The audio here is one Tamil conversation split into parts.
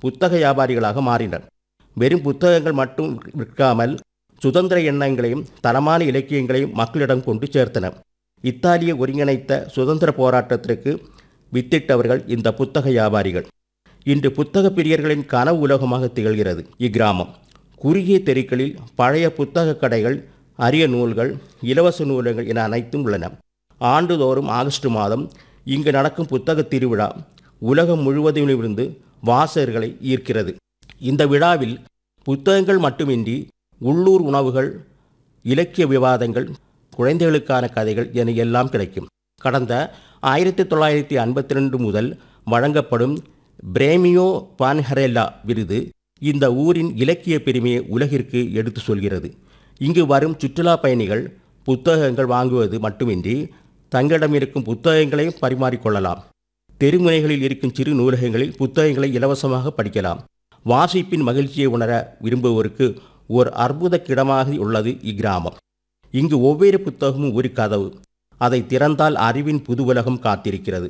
புத்தக வியாபாரிகளாக மாறினர் வெறும் புத்தகங்கள் மட்டும் விற்காமல் சுதந்திர எண்ணங்களையும் தரமான இலக்கியங்களையும் மக்களிடம் கொண்டு சேர்த்தனர் இத்தாலிய ஒருங்கிணைத்த சுதந்திர போராட்டத்திற்கு வித்திட்டவர்கள் இந்த புத்தக வியாபாரிகள் இன்று புத்தக பிரியர்களின் கனவு உலகமாக திகழ்கிறது இக்கிராமம் குறுகிய தெருக்களில் பழைய புத்தக கடைகள் அரிய நூல்கள் இலவச நூல்கள் என அனைத்தும் உள்ளன ஆண்டுதோறும் ஆகஸ்ட் மாதம் இங்கு நடக்கும் புத்தக திருவிழா உலகம் முழுவதிலுமிருந்து வாசகர்களை ஈர்க்கிறது இந்த விழாவில் புத்தகங்கள் மட்டுமின்றி உள்ளூர் உணவுகள் இலக்கிய விவாதங்கள் குழந்தைகளுக்கான கதைகள் என எல்லாம் கிடைக்கும் கடந்த ஆயிரத்தி தொள்ளாயிரத்தி ஐம்பத்தி ரெண்டு முதல் வழங்கப்படும் பிரேமியோ பான்ஹரெல்லா விருது இந்த ஊரின் இலக்கிய பெருமையை உலகிற்கு எடுத்து சொல்கிறது இங்கு வரும் சுற்றுலா பயணிகள் புத்தகங்கள் வாங்குவது மட்டுமின்றி தங்களிடம் இருக்கும் புத்தகங்களையும் பரிமாறிக்கொள்ளலாம் தெருமுனைகளில் இருக்கும் சிறு நூலகங்களில் புத்தகங்களை இலவசமாக படிக்கலாம் வாசிப்பின் மகிழ்ச்சியை உணர விரும்புவோருக்கு ஒரு அற்புத கிடமாக உள்ளது இக்கிராமம் இங்கு ஒவ்வொரு புத்தகமும் ஒரு கதவு அதை திறந்தால் அறிவின் புது உலகம் காத்திருக்கிறது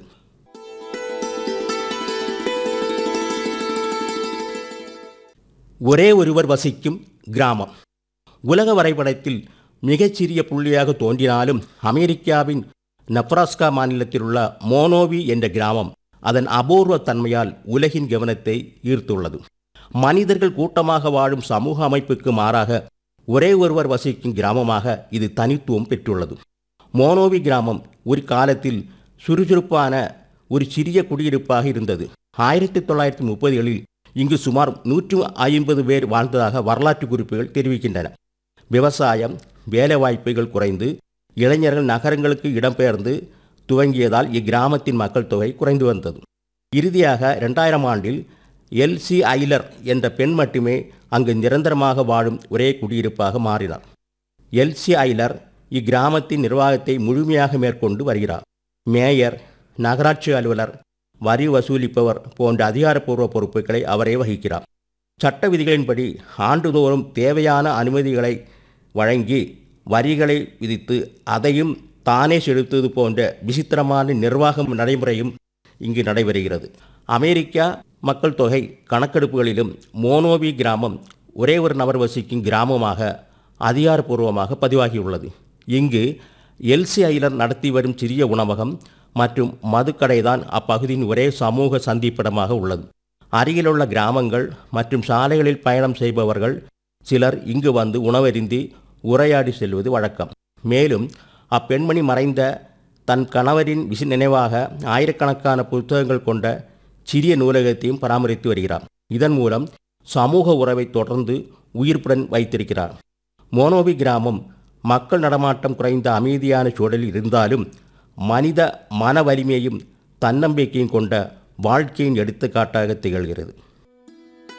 ஒரே ஒருவர் வசிக்கும் கிராமம் உலக வரைபடத்தில் மிகச்சிறிய புள்ளியாக தோன்றினாலும் அமெரிக்காவின் நப்ராஸ்கா மாநிலத்தில் உள்ள மோனோவி என்ற கிராமம் அதன் அபூர்வ தன்மையால் உலகின் கவனத்தை ஈர்த்துள்ளது மனிதர்கள் கூட்டமாக வாழும் சமூக அமைப்புக்கு மாறாக ஒரே ஒருவர் வசிக்கும் கிராமமாக இது தனித்துவம் பெற்றுள்ளது மோனோவி கிராமம் ஒரு காலத்தில் சுறுசுறுப்பான ஒரு சிறிய குடியிருப்பாக இருந்தது ஆயிரத்தி தொள்ளாயிரத்தி முப்பதுகளில் இங்கு சுமார் நூற்று ஐம்பது பேர் வாழ்ந்ததாக வரலாற்று குறிப்புகள் தெரிவிக்கின்றன விவசாயம் வேலைவாய்ப்புகள் குறைந்து இளைஞர்கள் நகரங்களுக்கு இடம்பெயர்ந்து துவங்கியதால் இக்கிராமத்தின் மக்கள் தொகை குறைந்து வந்தது இறுதியாக ரெண்டாயிரம் ஆண்டில் எல்சி ஐலர் என்ற பெண் மட்டுமே அங்கு நிரந்தரமாக வாழும் ஒரே குடியிருப்பாக மாறினார் எல்சி ஐலர் இக்கிராமத்தின் நிர்வாகத்தை முழுமையாக மேற்கொண்டு வருகிறார் மேயர் நகராட்சி அலுவலர் வரி வசூலிப்பவர் போன்ற அதிகாரப்பூர்வ பொறுப்புகளை அவரே வகிக்கிறார் சட்ட விதிகளின்படி ஆண்டுதோறும் தேவையான அனுமதிகளை வழங்கி வரிகளை விதித்து அதையும் தானே செலுத்துவது போன்ற விசித்திரமான நிர்வாகம் நடைமுறையும் இங்கு நடைபெறுகிறது அமெரிக்கா மக்கள் தொகை கணக்கெடுப்புகளிலும் மோனோவி கிராமம் ஒரே ஒரு நபர் வசிக்கும் கிராமமாக அதிகாரப்பூர்வமாக பதிவாகியுள்ளது இங்கு எல்சி ஐலர் நடத்தி வரும் சிறிய உணவகம் மற்றும் மதுக்கடைதான் அப்பகுதியின் ஒரே சமூக சந்திப்பிடமாக உள்ளது அருகிலுள்ள கிராமங்கள் மற்றும் சாலைகளில் பயணம் செய்பவர்கள் சிலர் இங்கு வந்து உணவருந்தி உரையாடி செல்வது வழக்கம் மேலும் அப்பெண்மணி மறைந்த தன் கணவரின் விசி நினைவாக ஆயிரக்கணக்கான புத்தகங்கள் கொண்ட சிறிய நூலகத்தையும் பராமரித்து வருகிறார் இதன் மூலம் சமூக உறவை தொடர்ந்து உயிர்ப்புடன் வைத்திருக்கிறார் மோனோவி கிராமம் மக்கள் நடமாட்டம் குறைந்த அமைதியான சூழலில் இருந்தாலும் மனித மன வலிமையும் தன்னம்பிக்கையும் கொண்ட வாழ்க்கையின் எடுத்துக்காட்டாக திகழ்கிறது